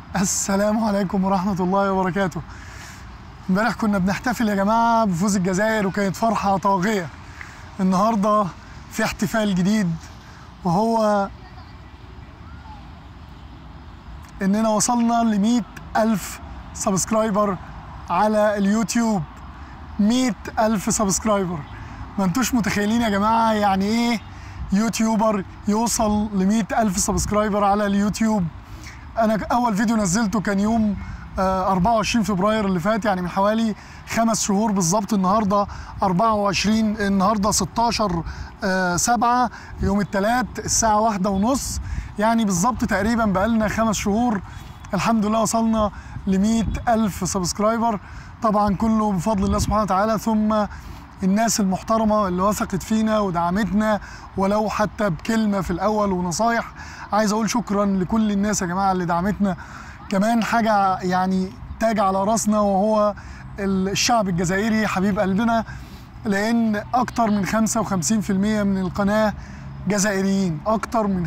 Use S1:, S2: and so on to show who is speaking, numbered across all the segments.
S1: السلام عليكم ورحمة الله وبركاته امبارح كنا بنحتفل يا جماعة بفوز الجزائر وكانت فرحة طاغية النهاردة في احتفال جديد وهو اننا وصلنا ل ألف سبسكرايبر على اليوتيوب مئة ألف سبسكرايبر ما انتوش متخيلين يا جماعة يعني ايه يوتيوبر يوصل ل ألف سبسكرايبر على اليوتيوب انا اول فيديو نزلته كان يوم آه، 24 فبراير اللي فات يعني من حوالي خمس شهور بالظبط النهارده 24 النهارده 16 آه، 7 يوم الثلاث الساعه واحدة ونص يعني بالظبط تقريبا بقالنا خمس شهور الحمد لله وصلنا ل ألف سبسكرايبر طبعا كله بفضل الله سبحانه وتعالى ثم الناس المحترمه اللي وثقت فينا ودعمتنا ولو حتى بكلمه في الاول ونصايح عايز اقول شكرا لكل الناس يا جماعه اللي دعمتنا كمان حاجه يعني تاج على راسنا وهو الشعب الجزائري حبيب قلبنا لان اكتر من 55% من القناه جزائريين اكتر من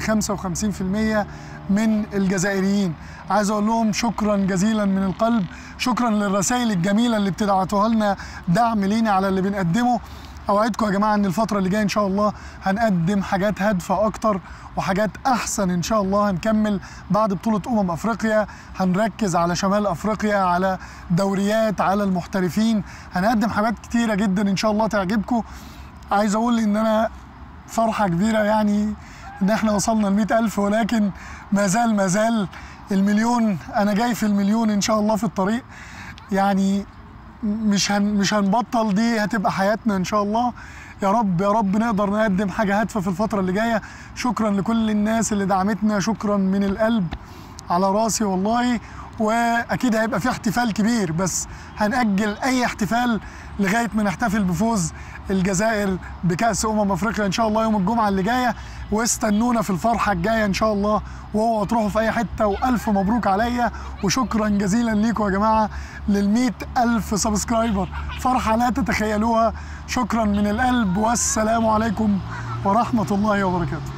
S1: 55% من الجزائريين عايز اقول لهم شكرا جزيلا من القلب شكرا للرسائل الجميله اللي بتبعتوها لنا دعم لينا على اللي بنقدمه اوعدكم يا جماعه ان الفتره اللي جايه ان شاء الله هنقدم حاجات هادفه اكتر وحاجات احسن ان شاء الله هنكمل بعد بطوله امم افريقيا هنركز على شمال افريقيا على دوريات على المحترفين هنقدم حاجات كتيره جدا ان شاء الله تعجبكم عايز اقول ان انا فرحه كبيره يعني ان احنا وصلنا ل ألف ولكن ما زال ما زال المليون انا جاي في المليون ان شاء الله في الطريق يعني مش هن مش هنبطل دي هتبقى حياتنا ان شاء الله يا رب يا رب نقدر نقدم حاجه هادفه في الفتره اللي جايه شكرا لكل الناس اللي دعمتنا شكرا من القلب على راسي والله واكيد هيبقى في احتفال كبير بس هنأجل اي احتفال لغايه ما نحتفل بفوز الجزائر بكأس امم افريقيا ان شاء الله يوم الجمعه اللي جايه واستنونا في الفرحه الجايه ان شاء الله واوعوا تروحوا في اي حته والف مبروك عليا وشكرا جزيلا ليكم يا جماعه لل ألف سبسكرايبر فرحه لا تتخيلوها شكرا من القلب والسلام عليكم ورحمه الله وبركاته